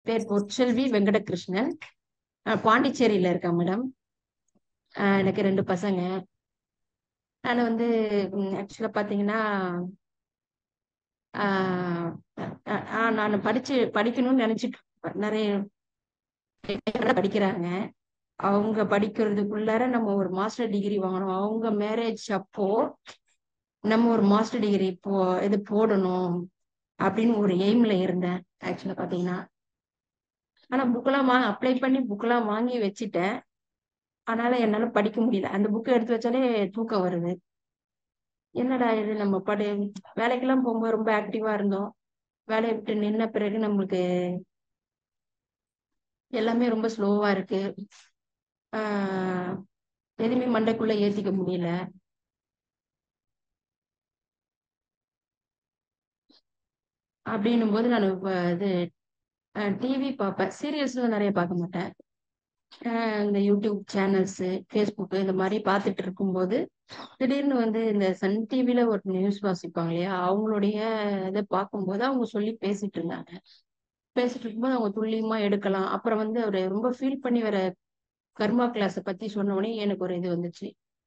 பேர் பொற்செல்வி வெங்கடகிருஷ்ணன் அஹ் பாண்டிச்சேரியில இருக்கேன் மேடம் எனக்கு ரெண்டு பசங்க நான் வந்து ஆக்சுவலாக பார்த்தீங்கன்னா நான் படிச்சு படிக்கணும்னு நினைச்சிட்டு நிறைய பேர் படிக்கிறாங்க அவங்க படிக்கிறதுக்குள்ளார நம்ம ஒரு மாஸ்டர் டிகிரி வாங்கணும் அவங்க மேரேஜ் அப்போ நம்ம ஒரு மாஸ்டர் டிகிரி போ இது போடணும் அப்படின்னு ஒரு எய்ம்ல இருந்தேன் ஆக்சுவலா பாத்தீங்கன்னா ஆனா புக்கெல்லாம் வா அப்ளை பண்ணி புக்கெல்லாம் வாங்கி வச்சுட்டேன் அதனால என்னால படிக்க முடியல அந்த புக்கை எடுத்து வச்சாலே தூக்கம் வருது என்னடா இது நம்ம படி வேலைக்கெல்லாம் போகும்போது ரொம்ப ஆக்டிவா இருந்தோம் வேலையை விட்டு நின்ன பிறகு நம்மளுக்கு எல்லாமே ரொம்ப ஸ்லோவா இருக்கு ஆஹ் எதுவுமே மண்டைக்குள்ள ஏத்திக்க முடியல அப்படின்னும் போது நான் இது டிவி பார்ப்பேன் சீரியல்ஸ்லாம் நிறைய பார்க்க மாட்டேன் ஆஹ் இந்த யூடியூப் சேனல்ஸ் ஃபேஸ்புக் இந்த மாதிரி பார்த்துட்டு இருக்கும்போது திடீர்னு வந்து இந்த சன் டிவில ஒரு நியூஸ் வாசிப்பாங்க இல்லையா அவங்களுடைய இதை பார்க்கும்போது அவங்க சொல்லி பேசிட்டு இருந்தாங்க பேசிட்டு இருக்கும்போது அவங்க துல்லியமா எடுக்கலாம் அப்புறம் வந்து அவர் ரொம்ப ஃபீல் பண்ணி வர கர்மா கிளாஸை பத்தி சொன்ன உடனே எனக்கு ஒரு இது வந்துச்சு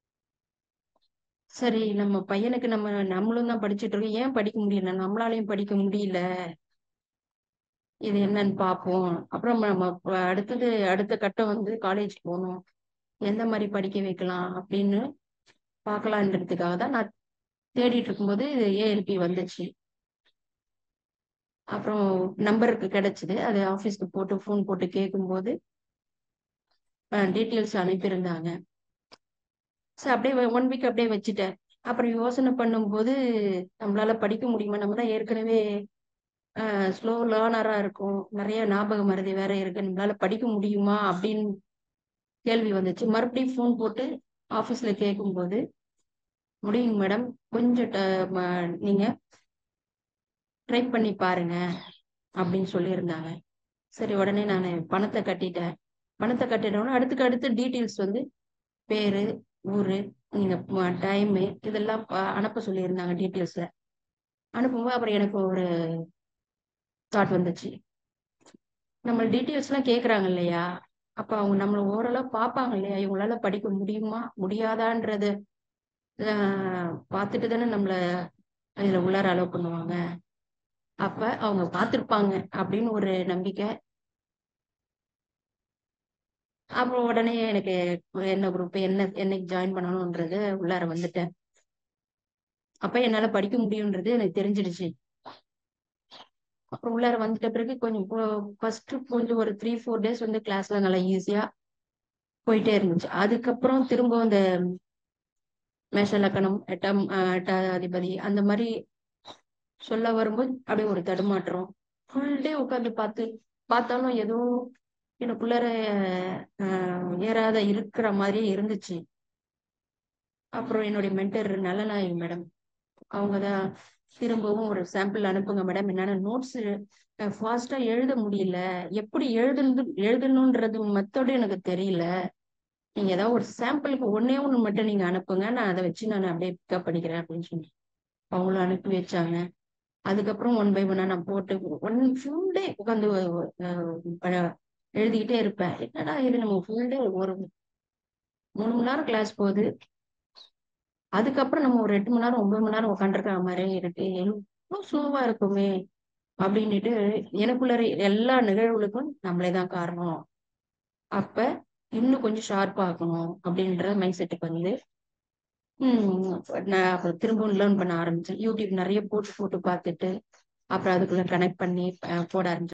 சரி நம்ம பையனுக்கு நம்ம நம்மளும் தான் படிச்சுட்டு இருக்கோம் ஏன் படிக்க முடியல நம்மளாலையும் படிக்க முடியல இது என்னன்னு பார்ப்போம் அப்புறம் நம்ம ப- அடுத்தது அடுத்த கட்டம் வந்து காலேஜ் போகணும் எந்த மாதிரி படிக்க வைக்கலாம் அப்படின்னு பார்க்கலான்றதுக்காக தான் நான் தேடிட்டு இருக்கும்போது ஏஎல்பி வந்துச்சு அப்புறம் நம்பருக்கு கிடைச்சது அது ஆஃபீஸ்க்கு போட்டு ஃபோன் போட்டு கேட்கும்போது டீட்டெயில்ஸ் அனுப்பியிருந்தாங்க சரி அப்படியே ஒன் வீக் அப்படியே வச்சுட்டேன் அப்புறம் யோசனை பண்ணும்போது நம்மளால படிக்க முடியுமா நம்ம தான் ஏற்கனவே ஸ்லோ லேர்னரா இருக்கும் நிறைய ஞாபக மறதி வேற இருக்கு நம்மளால படிக்க முடியுமா அப்படின்னு கேள்வி வந்துச்சு மறுபடியும் ஃபோன் போட்டு ஆஃபீஸ்ல கேட்கும்போது முடியும் மேடம் கொஞ்சம் ட- ம- நீங்க ட்ரை பண்ணி பாருங்க அப்படின்னு சொல்லியிருந்தாங்க சரி உடனே நான் பணத்தை கட்டிட்டேன் பணத்தை கட்டிட்டோன்னா அடுத்துக்கு அடுத்து டீட்டெயில்ஸ் வந்து பேரு ஊரு நீங்க டைமு இதெல்லாம் ப- அனுப்ப சொல்லியிருந்தாங்க டீட்டெயில்ஸ்ல அனுப்பும்போது அப்புறம் எனக்கு ஒரு தாட் வந்துச்சு நம்ம டீட்டெயில்ஸ் எல்லாம் கேக்குறாங்க இல்லையா அப்ப அவங்க நம்மள ஓரளவு பார்ப்பாங்க இல்லையா இவங்களால படிக்க முடியுமா முடியாதான்றது ஆஹ் பார்த்துட்டு தானே நம்மள இதுல உள்ளார அலோவ் பண்ணுவாங்க அப்ப அவங்க பார்த்திருப்பாங்க அப்படின்னு ஒரு நம்பிக்கை அப்புறம் உடனே எனக்கு என்ன குரூப் என்ன என்னைக்கு ஜாயின் பண்ணணும்ன்றது உள்ளார வந்துட்டேன் அப்ப என்னால படிக்க முடியும்ன்றது எனக்கு தெரிஞ்சிடுச்சு அப்புறம் உள்ளார வந்துட்ட பிறகு கொஞ்சம் ஃபர்ஸ்ட் கொஞ்சம் ஒரு த்ரீ ஃபோர் டேஸ் வந்து கிளாஸ்ல நல்லா ஈஸியா போயிட்டே இருந்துச்சு அதுக்கப்புறம் திரும்ப அந்த மேஷ லக்கணம் எட்டாம் ஆஹ் எட்டாதிபதி அந்த மாதிரி சொல்ல வரும்போது அப்படியே ஒரு தடுமாற்றம் ஃபுல் டே உட்காந்து பார்த்து பார்த்தாலும் ஏதோ எனக்குள்ளார ஆஹ் ஏறாத இருக்கிற மாதிரியே இருந்துச்சு அப்புறம் என்னுடைய மென்டர் நலநாயகி மேடம் அவங்க தான் திரும்பவும் ஒரு சாம்பிள் அனுப்புங்க மேடம் என்னால நோட்ஸ் ஃபாஸ்டா எழுத முடியல எப்படி எழுதுனது எழுதணுன்றது மெத்தடு எனக்கு தெரியல நீங்க ஏதாவது ஒரு சாம்பிளுக்கு ஒன்னே ஒண்ணு மட்டும் நீங்க அனுப்புங்க நான் அதை வச்சு நான் அப்படியே பிக்கப் பண்ணிக்கிறேன் அப்படின்னு சொல்லி அவங்களும் அனுப்பி வச்சாங்க அதுக்கப்புறம் ஒன் பை ஒன்னா நான் போட்டு ஒன் ஃபுல் டே உட்காந்து எழுதிக்கிட்டே இருப்பேன் என்னடா இது நம்ம ஃபுல் டே ஒரு மூணு மணி நேரம் கிளாஸ் போகுது அதுக்கப்புறம் நம்ம ஒரு எட்டு மணி நேரம் ஒன்பது மணி நேரம் உட்காந்துருக்கிற மாதிரி இருக்கு எவ்வளோ ஸ்லோவா இருக்குமே அப்படின்னுட்டு எனக்குள்ள எல்லா நிகழ்வுகளுக்கும் நம்மளே தான் காரணம் அப்ப இன்னும் கொஞ்சம் ஷார்ப்பா ஆக்கணும் அப்படின்ற மைண்ட் செட்டுக்கு வந்து உம் நான் அப்புறம் திரும்பவும் லேர்ன் பண்ண ஆரம்பிச்சேன் யூடியூப் நிறைய போட்டு போட்டு பார்த்துட்டு அப்புறம் அதுக்குள்ள கனெக்ட் பண்ணி அஹ் போட ஆரம்பிச்சேன்